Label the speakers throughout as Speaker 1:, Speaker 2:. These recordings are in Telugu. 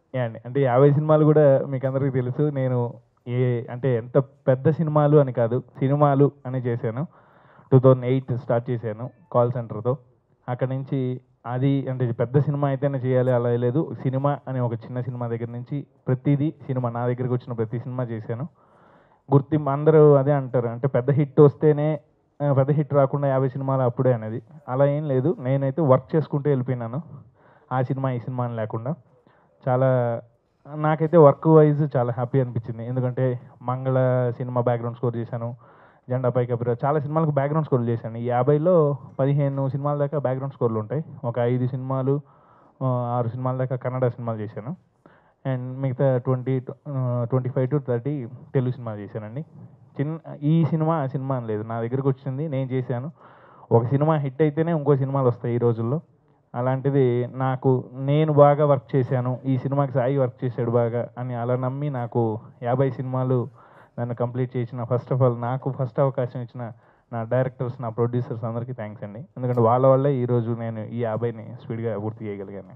Speaker 1: యా అండి అంటే యాభై సినిమాలు కూడా మీకు అందరికీ తెలుసు నేను ఏ అంటే ఎంత పెద్ద సినిమాలు అని కాదు సినిమాలు అని చేశాను టూ థౌజండ్ ఎయిట్ స్టార్ట్ చేశాను కాల్ సెంటర్తో అక్కడ నుంచి అది అంటే పెద్ద సినిమా అయితేనే చేయాలి అలా లేదు సినిమా అనే ఒక చిన్న సినిమా దగ్గర నుంచి ప్రతిదీ సినిమా నా దగ్గరికి వచ్చిన ప్రతి సినిమా చేశాను గుర్తింపు అందరూ అదే అంటారు అంటే పెద్ద హిట్ వస్తేనే ఆ, పెద్ద హిట్ రాకుండా యాభై సినిమాలు అప్పుడే అనేది అలా ఏం లేదు నేనైతే వర్క్ చేసుకుంటూ వెళ్ళిపోయినాను ఆ సినిమా ఈ సినిమా అని లేకుండా చాలా నాకైతే వర్క్ వైజ్ చాలా హ్యాపీ అనిపించింది ఎందుకంటే మంగళ సినిమా బ్యాక్గ్రౌండ్ స్కోర్ చేశాను జెండా పైకి అభిరా చాలా సినిమాలకు బ్యాక్గ్రౌండ్ స్కోర్లు చేశాను ఈ యాభైలో పదిహేను సినిమాల దాకా బ్యాక్గ్రౌండ్ స్కోర్లు ఉంటాయి ఒక ఐదు సినిమాలు ఆ, ఆరు సినిమాల దాకా కన్నడ సినిమాలు చేశాను అండ్ మిగతా twenty twenty five to thirty Telugu సినిమాలు చేశానండి చిన్న ఈ సినిమా ఆ సినిమా అని లేదు నా దగ్గరకు వచ్చింది నేను చేశాను ఒక సినిమా హిట్ అయితేనే ఇంకో సినిమాలు వస్తాయి ఈ రోజుల్లో అలాంటిది నాకు నేను బాగా వర్క్ చేశాను ఈ సినిమాకి సాయి వర్క్ చేశాడు బాగా అని అలా నమ్మి నాకు యాభై సినిమాలు నన్ను కంప్లీట్ చేసిన ఫస్ట్ ఆఫ్ ఆల్ నాకు ఫస్ట్ అవకాశం ఇచ్చిన నా డైరెక్టర్స్ నా ప్రొడ్యూసర్స్ అందరికీ థ్యాంక్స్ అండి ఎందుకంటే వాళ్ళ వల్లే ఈరోజు నేను ఈ యాభైని స్పీడ్గా పూర్తి చేయగలిగాను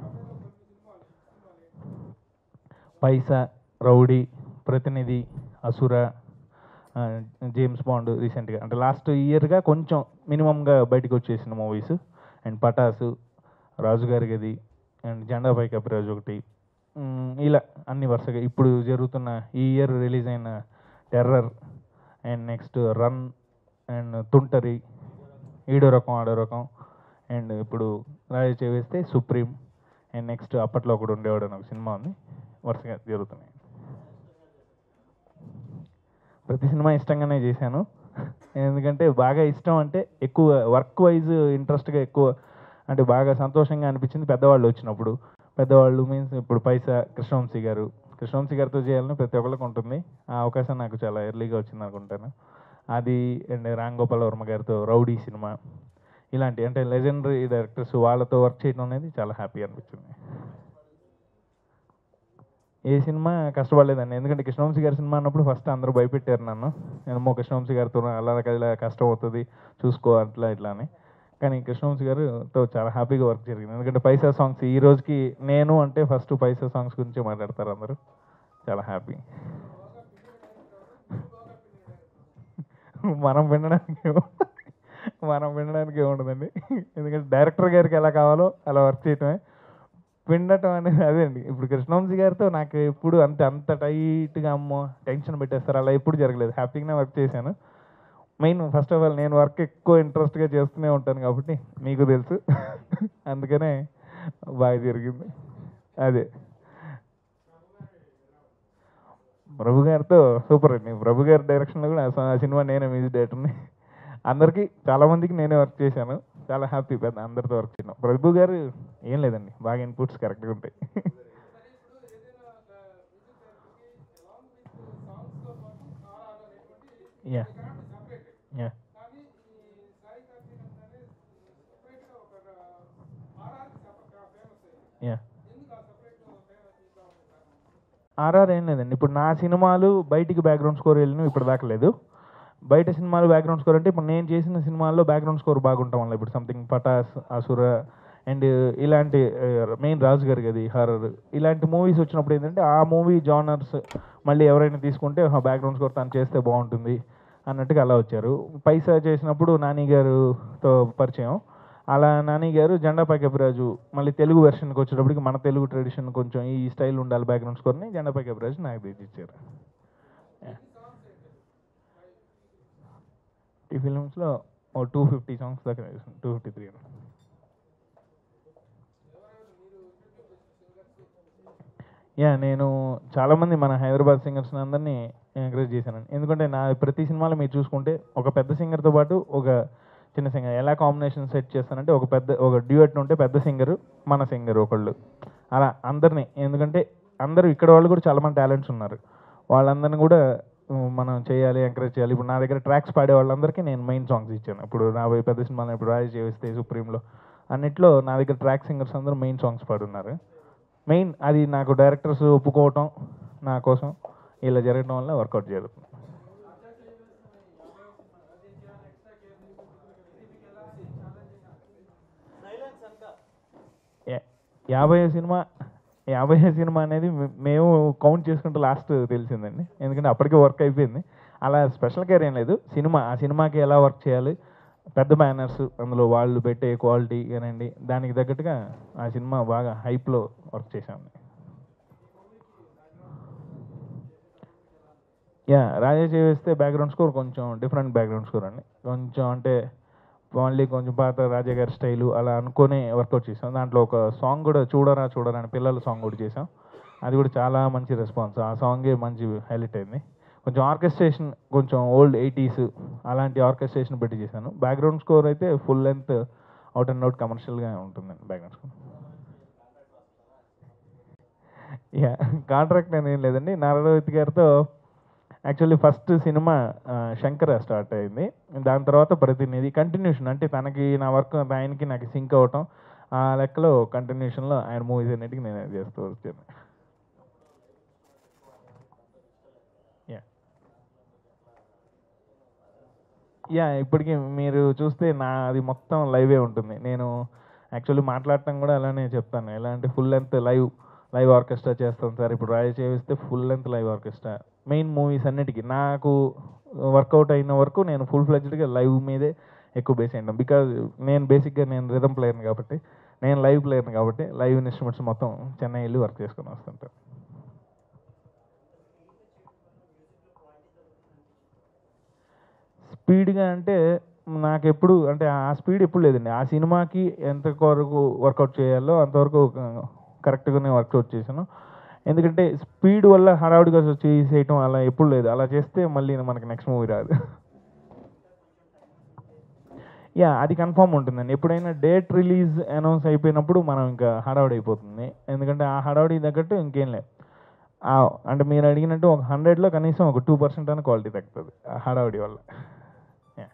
Speaker 1: పైసా రౌడీ ప్రతినిధి అసుర ఆ, జేమ్స్ బాండ్ రీసెంట్గా అంటే లాస్ట్ ఇయర్గా కొంచెం మినిమంగా బయటకు వచ్చేసిన మూవీస్ అండ్ పటాసు రాజుగారి గది అండ్ జెండా పై కపిరాజు ఒకటి మ్, ఇలా అన్ని వరుసగా ఇప్పుడు జరుగుతున్న ఈ ఇయర్ రిలీజ్ అయిన terror and next run and Tuntari Eedo Rakam Aado Rakam and ఇప్పుడు Raja Cheyyi Veste Supreme and next అప్పట్లో ఒకడు ఉండేవాడు అని ఒక సినిమా ఉంది వరుసగా జరుగుతున్నాయి ప్రతి సినిమా ఇష్టంగానే చేశాను ఎందుకంటే బాగా ఇష్టం అంటే ఎక్కువ వర్క్ వైజ్ ఇంట్రెస్ట్గా ఎక్కువ అంటే బాగా సంతోషంగా అనిపించింది పెద్దవాళ్ళు వచ్చినప్పుడు పెద్దవాళ్ళు మీన్స్ ఇప్పుడు పైసా కృష్ణవంశీ గారు కృష్ణవంశీ గారితో చేయాలని ప్రతి ఒక్కరికి ఉంటుంది ఆ అవకాశం నాకు చాలా ఎర్లీగా వచ్చింది అనుకుంటాను అది అండ్ రామ్ గోపాల్ వర్మ గారితో రౌడీ సినిమా ఇలాంటి అంటే లెజెండరీ డైరెక్టర్స్ వాళ్ళతో వర్క్ చేయడం అనేది చాలా హ్యాపీ అనిపించింది ఏ సినిమా కష్టపడలేదండి ఎందుకంటే కృష్ణవంశీ గారి సినిమా అన్నప్పుడు ఫస్ట్ అందరూ భయపెట్టారు నన్ను నేను కృష్ణవంశీ గారితో అలా ఇలా కష్టం అవుతుంది చూసుకో అట్లా ఇట్లా అని కానీ కృష్ణవంశీ గారితో చాలా హ్యాపీగా వర్క్ జరిగింది ఎందుకంటే పైసా సాంగ్స్ ఈ రోజుకి నేను అంటే ఫస్ట్ పైసా సాంగ్స్ గురించే మాట్లాడతారు అందరూ చాలా హ్యాపీ మనం వినడానికి ఏమో- మనం వినడానికి ఏముండదండి ఎందుకంటే డైరెక్టర్ గారికి ఎలా కావాలో అలా వర్క్ చేయటమే పిండటం అనేది అదే అండి ఇప్పుడు కృష్ణవంశీ గారితో నాకు ఎప్పుడు అంత అంత టైట్గా అమ్మో టెన్షన్ పెట్టేస్తారు అలా ఎప్పుడు జరగలేదు హ్యాపీగానే వర్క్ చేశాను మెయిన్ ఫస్ట్ ఆఫ్ ఆల్ నేను వర్క్ ఎక్కువ ఇంట్రెస్ట్గా చేస్తూనే ఉంటాను కాబట్టి మీకు తెలుసు అందుకనే బాగా జరిగింది అదే ప్రభు గారితో సూపర్ అండి ప్రభు గారి డైరెక్షన్లో కూడా ఆ స- ఆ సినిమా నేనే మ్యూజిక్ డైరెక్టర్ని అందరికీ చాలా మందికి నేనే వర్క్ చేశాను చాలా హ్యాపీ పెద్ద అందరితో వర్క్ చేయడం ప్రభు గారు ఏం లేదండి బాగా ఇన్పుట్స్ కరెక్ట్గా ఉంటాయి యా యా యా ఆర్ఆర్ ఏం లేదండి ఇప్పుడు నా సినిమాలు బయటికి బ్యాక్గ్రౌండ్ స్కోర్ వెళ్ళిన ఇప్పుడు దాకా లేదు బయట సినిమాలు బ్యాక్గ్రౌండ్ స్కోర్ అంటే ఇప్పుడు నేను చేసిన సినిమాల్లో బ్యాక్గ్రౌండ్ స్కోర్ బాగుంటాం వల్ల ఇప్పుడు సంథింగ్ పటాస్ అసుర అండ్ ఇలాంటి మెయిన్ రాజు గారి గది హర్రర్ ఇలాంటి మూవీస్ వచ్చినప్పుడు ఏంటంటే ఆ మూవీ జానర్స్ మళ్ళీ ఎవరైనా తీసుకుంటే బ్యాక్గ్రౌండ్ స్కోర్ తను చేస్తే బాగుంటుంది అన్నట్టుగా అలా వచ్చారు పైసా చేసినప్పుడు నాని గారుతో పరిచయం అలా నాని గారు జెండా పైకపిరాజు మళ్ళీ తెలుగు వెర్షన్కి వచ్చేటప్పటికి మన తెలుగు ట్రెడిషన్ కొంచెం ఈ స్టైల్ ఉండాలి బ్యాక్గ్రౌండ్ స్కోర్ని జెండా పైకపిరాజు నాకు తెచ్చిచ్చారు ఈ ఫిలిమ్స్లో ఓ టూ ఫిఫ్టీ సాంగ్స్ దాకా టూ ఫిఫ్టీ త్రీ యా నేను చాలామంది మన హైదరాబాద్ సింగర్స్ అందరినీ ఎంకరేజ్ చేశానండి ఎందుకంటే నా ప్రతి సినిమాలో మీరు చూసుకుంటే ఒక పెద్ద సింగర్తో పాటు ఒక చిన్న సింగర్ ఎలా కాంబినేషన్ సెట్ చేస్తానంటే ఒక పెద్ద ఒక డ్యూయట్ ఉంటే పెద్ద సింగర్ మన సింగర్ ఒకళ్ళు అలా అందరినీ ఎందుకంటే అందరూ ఇక్కడ వాళ్ళు కూడా చాలా మంది టాలెంట్స్ ఉన్నారు వాళ్ళందరినీ కూడా ఉమ్, మనం చేయాలి ఎంకరేజ్ చేయాలి ఇప్పుడు నా దగ్గర ట్రాక్స్ పాడే వాళ్ళందరికీ నేను మెయిన్ సాంగ్స్ ఇచ్చాను ఇప్పుడు రాబోయే పెద్ద సినిమాలు ఇప్పుడు రాజు చేస్తే సుప్రీంలో అన్నిట్లో నా దగ్గర ట్రాక్ సింగర్స్ అందరూ మెయిన్ సాంగ్స్ పాడున్నారు మెయిన్ అది నాకు డైరెక్టర్స్ ఒప్పుకోవటం నా కోసం ఇలా జరగడం వల్ల వర్కౌట్ జరుగుతుంది యా- యాభై సినిమా యాభై సినిమా అనేది మే- మేము కౌంట్ చేసుకుంటే లాస్ట్ తెలిసిందండి ఎందుకంటే అప్పటికే వర్క్ అయిపోయింది అలా స్పెషల్ కేర్ ఏం లేదు సినిమా ఆ సినిమాకి ఎలా వర్క్ చేయాలి పెద్ద బ్యానర్స్ అందులో వాళ్ళు పెట్టే క్వాలిటీ కానివ్వండి దానికి తగ్గట్టుగా ఆ సినిమా బాగా హైప్లో వర్క్ చేశాము యా రాజేష్ వేస్తే బ్యాక్గ్రౌండ్ స్కోర్ కొంచెం డిఫరెంట్ బ్యాక్గ్రౌండ్ స్కోర్ అండి కొంచెం అంటే మళ్ళీ కొంచెం పాత రాజా గారి స్టైలు అలా అనుకుని వర్కౌట్ చేసాం దాంట్లో ఒక సాంగ్ కూడా చూడరా చూడరా అని పిల్లల సాంగ్ కూడా చేసాం అది కూడా చాలా మంచి రెస్పాన్స్ ఆ సాంగే మంచి హైలైట్ అయింది కొంచెం ఆర్కెస్ట్రేషన్ కొంచెం ఓల్డ్ ఎయిటీస్ అలాంటి ఆర్కెస్ట్రేషన్ పెట్టి చేశాను బ్యాక్గ్రౌండ్ స్కోర్ అయితే full length out and out కమర్షియల్గా ఉంటుందండి బ్యాక్గ్రౌండ్ స్కోర్ యా కాంట్రాక్ట్ అని ఏం లేదండి నారాయణవతి గారితో యాక్చువల్లీ ఫస్ట్ సినిమా ఆ, శంకర స్టార్ట్ అయింది దాని తర్వాత ప్రతినిధి కంటిన్యూషన్ అంటే తనకి నా వర్క్ ఆయనకి నాకు సింక్ అవ్వటం ఆ లెక్కలో కంటిన్యూషన్లో ఆయన మూవీస్ అన్నిటికీ నేను చేస్తూ వచ్చాను యా యా ఇప్పటికీ మీరు చూస్తే నా అది మొత్తం లైవే ఉంటుంది నేను యాక్చువల్లీ మాట్లాడటం కూడా అలానే చెప్తాను ఎలా అంటే full length live live orchestra చేస్తాను సార్ ఇప్పుడు రాయ చేస్తే full length live orchestra main movies అన్నిటికీ నాకు వర్కౌట్ అయిన వరకు నేను ఫుల్ ఫ్లెజ్డ్గా లైవ్ మీదే ఎక్కువ బేస్ అయ్యాను బికాజ్ నేను బేసిక్గా నేను రిథమ్ ప్లేయర్ని కాబట్టి నేను లైవ్ ప్లేయర్ని కాబట్టి లైవ్ ఇన్స్ట్రుమెంట్స్ మొత్తం చెన్నై వెళ్ళి వర్క్ చేసుకొని వస్తుంటాను స్పీడ్గా అంటే నాకు ఎప్పుడు అంటే ఆ స్పీడ్ ఎప్పుడు లేదండి ఆ సినిమాకి ఎంత వరకు వర్కౌట్ చేయాలో అంతవరకు కరెక్ట్గానే వర్కౌట్ చేశాను ఎందుకంటే స్పీడ్ వల్ల హడావుడిగా చేసేయటం అలా ఎప్పుడు లేదు అలా చేస్తే మళ్ళీ మనకి నెక్స్ట్ మూవీ రాదు యా అది కన్ఫామ్ ఉంటుందండి ఎప్పుడైనా డేట్ రిలీజ్ అనౌన్స్ అయిపోయినప్పుడు మనం ఇంకా హడావుడి అయిపోతుంది ఎందుకంటే ఆ హడావుడి తగ్గట్టు ఇంకేం లేదు ఆ, అంటే మీరు అడిగినట్టు ఒక హండ్రెడ్లో కనీసం ఒక టూ పర్సెంట్ అని క్వాలిటీ తగ్గుతుంది ఆ హడావుడి వల్ల Yeah.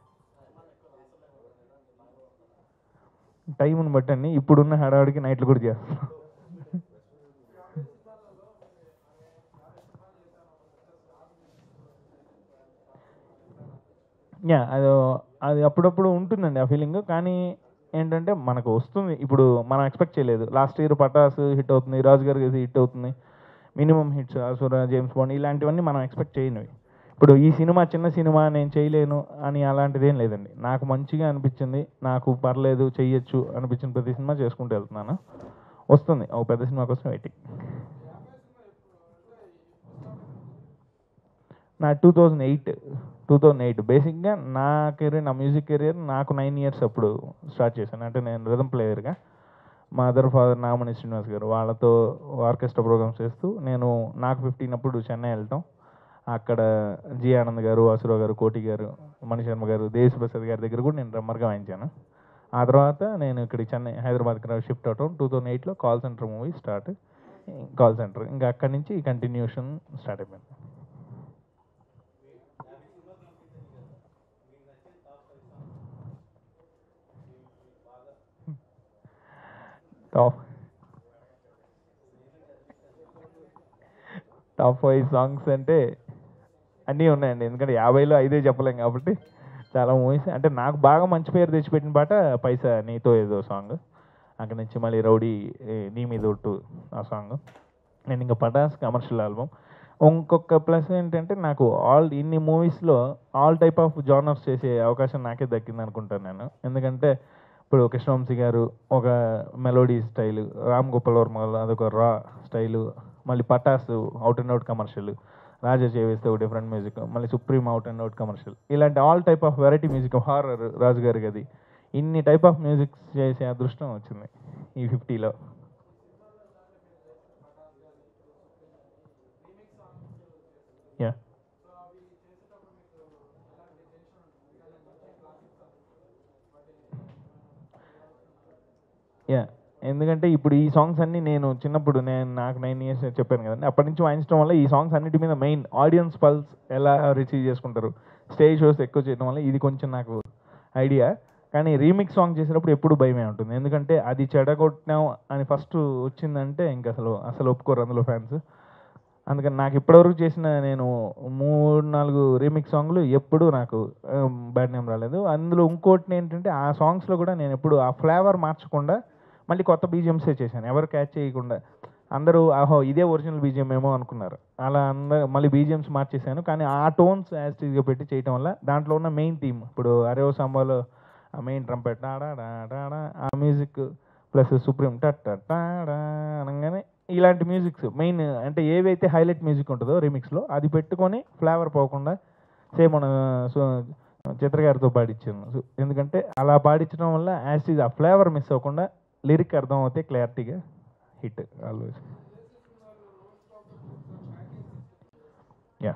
Speaker 1: టైంని బట్టండి ఇప్పుడున్న హడావుడికి నైట్లు కూడా చేస్తాం యా అది అది అప్పుడప్పుడు ఉంటుందండి ఆ ఫీలింగ్ కానీ ఏంటంటే మనకు వస్తుంది ఇప్పుడు మనం ఎక్స్పెక్ట్ చేయలేదు లాస్ట్ ఇయర్ పటాస్ హిట్ అవుతుంది రాజు గారికి హిట్ అవుతుంది minimum hits Asura James Bond ఇలాంటివన్నీ మనం ఎక్స్పెక్ట్ చేయనివి ఇప్పుడు ఈ సినిమా చిన్న సినిమా నేను చేయలేను అని అలాంటిది ఏం లేదండి నాకు మంచిగా అనిపించింది నాకు పర్లేదు చెయ్యొచ్చు అనిపించిన ప్రతి సినిమా చేసుకుంటూ వెళ్తున్నాను వస్తుంది ఒక పెద్ద సినిమా కోసం వెయిటింగ్ నా two thousand eight two thousand eight బేసిక్గా నా కెరీర్ నా మ్యూజిక్ కెరీర్ నాకు నైన్ ఇయర్స్ అప్పుడు స్టార్ట్ చేశాను అంటే నేను రిథమ్ ప్లేయర్గా మా అదర్ ఫాదర్ నామని శ్రీనివాస్ గారు వాళ్ళతో ఆర్కెస్ట్రా ప్రోగ్రామ్స్ చేస్తూ నేను నాకు ఫిఫ్టీన్ అప్పుడు చెన్నై వెళ్ళటం అక్కడ జి ఆనంద్ గారు అసురావు గారు కోటి గారు మణిశర్మ గారు దేశ్ ప్రసాద్ గారి దగ్గర కూడా నేను డ్రమ్మర్గా వాయించాను ఆ తర్వాత నేను ఇక్కడ చెన్నై హైదరాబాద్కి షిఫ్ట్ అవటం టూ థౌజండ్ ఎయిట్లో call centre movie start call centre ఇంకా అక్కడి నుంచి కంటిన్యూషన్ స్టార్ట్ అయిపోయింది టాప్ టాప్ ఫైవ్ సాంగ్స్ అంటే అన్నీ ఉన్నాయండి ఎందుకంటే యాభైలో ఐదే చెప్పలేం కాబట్టి చాలా మూవీస్ అంటే నాకు బాగా మంచి పేరు తెచ్చిపెట్టిన పాట పైసా నీతో ఏదో సాంగ్ అక్కడి నుంచి మళ్ళీ రౌడీ ఏ, నీ మీద ఒట్టు ఆ సాంగ్ నేను ఇంకా పటాస్ కమర్షియల్ ఆల్బమ్ ఇంకొక ప్లస్ ఏంటంటే నాకు ఆల్ ఇన్ని మూవీస్లో ఆల్ టైప్ ఆఫ్ జానర్స్ చేసే అవకాశం నాకే దక్కింది అనుకుంటాను నేను ఎందుకంటే ఇప్పుడు కృష్ణవంశీ గారు ఒక మెలోడీ స్టైల్ రామ్ గోపాల్ వర్మ గారు అదొక రా స్టైలు మళ్ళీ Pataas out and out commercial Raja Cheyyi Veste ఒక డిఫరెంట్ మ్యూజిక్ మళ్ళీ Supreme out and out commercial ఇలాంటి all type of variety music horror Raju గారికి అది ఇన్ని టైప్ ఆఫ్ మ్యూజిక్ చేసే అదృష్టం వచ్చింది ఈ ఫిఫ్టీలో యా యా ఎందుకంటే ఇప్పుడు ఈ సాంగ్స్ అన్ని నేను చిన్నప్పుడు నేను నాకు నైన్ ఇయర్స్ చెప్పాను కదండి అప్పటి నుంచి వాయించడం వల్ల ఈ సాంగ్స్ అన్నిటి మీద మెయిన్ ఆడియన్స్ పల్స్ ఎలా రిసీవ్ చేసుకుంటారు స్టేజ్ షోస్ ఎక్కువ చేయడం వల్ల ఇది కొంచెం నాకు ఐడియా కానీ రీమిక్స్ సాంగ్ చేసేటప్పుడు ఎప్పుడు భయమే ఉంటుంది ఎందుకంటే అది చెడగొట్టినాం అని ఫస్ట్ వచ్చిందంటే ఇంక అసలు అసలు ఒప్పుకోరు అందులో ఫ్యాన్స్ అందుకని నాకు ఇప్పటివరకు చేసిన నేను మూడు నాలుగు రీమిక్స్ సాంగ్లు ఎప్పుడు నాకు బ్యాడ్ నేమ్ రాలేదు అందులో ఇంకోటి ఏంటంటే ఆ సాంగ్స్లో కూడా నేను ఎప్పుడు ఆ ఫ్లేవర్ మార్చకుండా మళ్ళీ కొత్త బీజిఎంసే చేశాను ఎవరు క్యాచ్ చేయకుండా అందరూ ఆహో ఇదే ఒరిజినల్ బీజిఎం ఏమో అనుకున్నారు అలా అందరూ మళ్ళీ బీజిఎమ్స్ మార్చేసాను కానీ ఆ టోన్స్ యాస్టీస్గా పెట్టి చేయటం వల్ల దాంట్లో ఉన్న మెయిన్ థీమ్ ఇప్పుడు అరేవో సాంబాలో ఆ మెయిన్ ట్రంపెట్ ఆ మ్యూజిక్ ప్లస్ సుప్రీం టట్టా అనగానే ఇలాంటి మ్యూజిక్స్ మెయిన్ అంటే ఏవైతే హైలైట్ మ్యూజిక్ ఉంటుందో రిమిక్స్లో అది పెట్టుకొని ఫ్లేవర్ పోకుండా సేమ్ మన సు- చిత్ర గారితో పాడించాను సో ఎందుకంటే అలా పాడించడం వల్ల యాస్టీజ్ ఆ ఫ్లేవర్ మిస్ అవ్వకుండా లిరిక్ అర్థం అవుతే క్లారిటీగా hit always yeah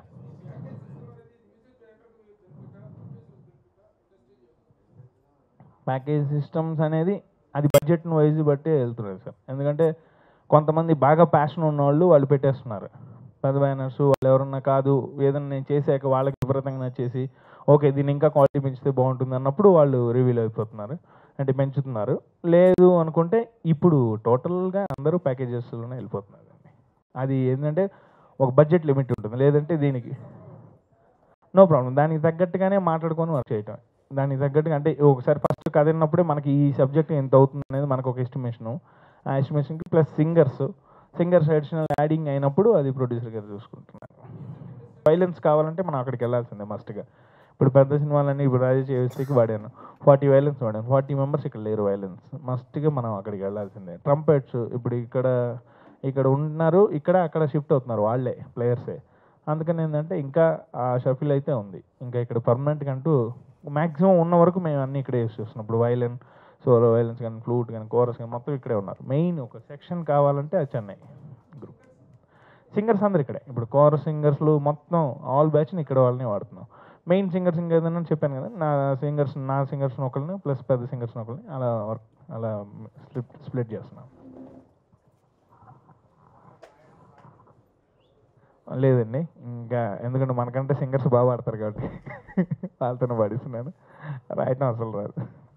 Speaker 1: package systems అనేది అది బడ్జెట్ను వైజ్ బట్టి వెళ్తున్నారు సార్ ఎందుకంటే కొంతమంది బాగా ప్యాషన్ ఉన్న వాళ్ళు వాళ్ళు పెట్టేస్తున్నారు పెద్ద బ్యానర్స్ వాళ్ళు ఎవరన్నా కాదు ఏదన్నా నేను చేశాక వాళ్ళకి విపరీతంగా నచ్చేసి ఓకే దీన్ని ఇంకా క్వాలిటీ పెంచితే బాగుంటుంది అన్నప్పుడు వాళ్ళు రివీల్ అయిపోతున్నారు అంటే పెంచుతున్నారు లేదు అనుకుంటే ఇప్పుడు టోటల్గా అందరూ ప్యాకేజెస్లోనే వెళ్ళిపోతున్నారు అది ఏంటంటే ఒక బడ్జెట్ లిమిట్ ఉంటుంది లేదంటే దీనికి నో ప్రాబ్లం దానికి తగ్గట్టుగానే మాట్లాడుకొని వర్క్ చేయటం దానికి తగ్గట్టుగా అంటే ఒకసారి ఫస్ట్ కథ విన్నప్పుడే మనకి ఈ సబ్జెక్ట్ ఎంత అవుతుంది అనేది మనకు ఒక ఎస్టిమేషను ఆ ఎస్టిమేషన్కి plus singers singers additional adding అయినప్పుడు అది ప్రొడ్యూసర్ గారు చూసుకుంటున్నారు వైలెన్స్ కావాలంటే మనం అక్కడికి వెళ్ళాల్సిందే మస్ట్గా ఇప్పుడు పెద్ద సినిమాలన్నీ ఇప్పుడు రాజేష్ ఏవిస్కి వాడాను ఫార్టీ వైలెన్స్ వాడాను ఫార్టీ మెంబర్స్ ఇక్కడ లేరు వైలెన్స్ మస్ట్గా మనం అక్కడికి వెళ్ళాల్సిందే ట్రంపెట్స్ ఇప్పుడు ఇక్కడ ఇక్కడ ఉన్నారు ఇక్కడ అక్కడ షిఫ్ట్ అవుతున్నారు వాళ్ళే ప్లేయర్సే అందుకని ఏంటంటే ఇంకా ఆ షఫిల్ అయితే ఉంది ఇంకా ఇక్కడ పర్మనెంట్గా అంటూ మ్యాక్సిమం ఉన్న వరకు మేము అన్నీ ఇక్కడే యూస్ చేస్తున్నాం ఇప్పుడు వైలెన్ సోలో వైలెన్స్ కానీ ఫ్లూట్ కానీ కోరస్ కానీ మొత్తం ఇక్కడే ఉన్నారు మెయిన్ ఒక సెక్షన్ కావాలంటే అది చెన్నై గ్రూప్ సింగర్స్ అందరు ఇక్కడే ఇప్పుడు కోరస్ సింగర్స్లు మొత్తం ఆల్ బ్యాచ్ని ఇక్కడ వాళ్ళని వాడుతున్నాం మెయిన్ సింగర్స్ ఇంకా ఏదైనా చెప్పాను కదా నా సింగర్స్ నా సింగర్స్ని ఒకరిని ప్లస్ పెద్ద సింగర్స్ని ఒకరిని అలా వర్క్ అలా స్ప్లిట్ స్ప్లిట్ చేస్తున్నాం లేదండి ఇంకా ఎందుకంటే మనకంటే సింగర్స్ బాగా పాడతారు కాబట్టి వాళ్ళతోనే పాడిస్తున్నాను రాయటం అసలు రాదు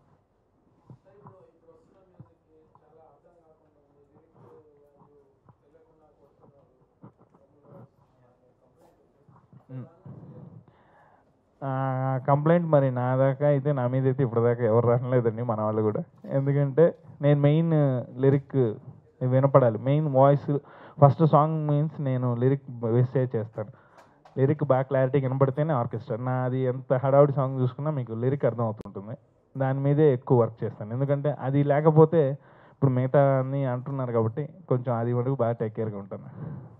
Speaker 1: కంప్లైంట్ మరి నా దాకా అయితే నా మీద అయితే ఇప్పటిదాకా ఎవరు రానలేదండి మన వాళ్ళు కూడా ఎందుకంటే నేను మెయిన్ లిరిక్ వినపడాలి main voice first song means నేను లిరిక్ వేస్టే చేస్తాను లిరిక్ బాగా క్లారిటీ వినపడితేనే ఆర్కెస్ట్రా నాది ఎంత హడావుడి సాంగ్ చూసుకున్నా మీకు లిరిక్ అర్థం అవుతుంటుంది దాని మీదే ఎక్కువ వర్క్ చేస్తాను ఎందుకంటే అది లేకపోతే ఇప్పుడు మిగతా అన్ని అంటున్నారు కాబట్టి కొంచెం అది వరకు బాగా టేక్ కేర్గా ఉంటాను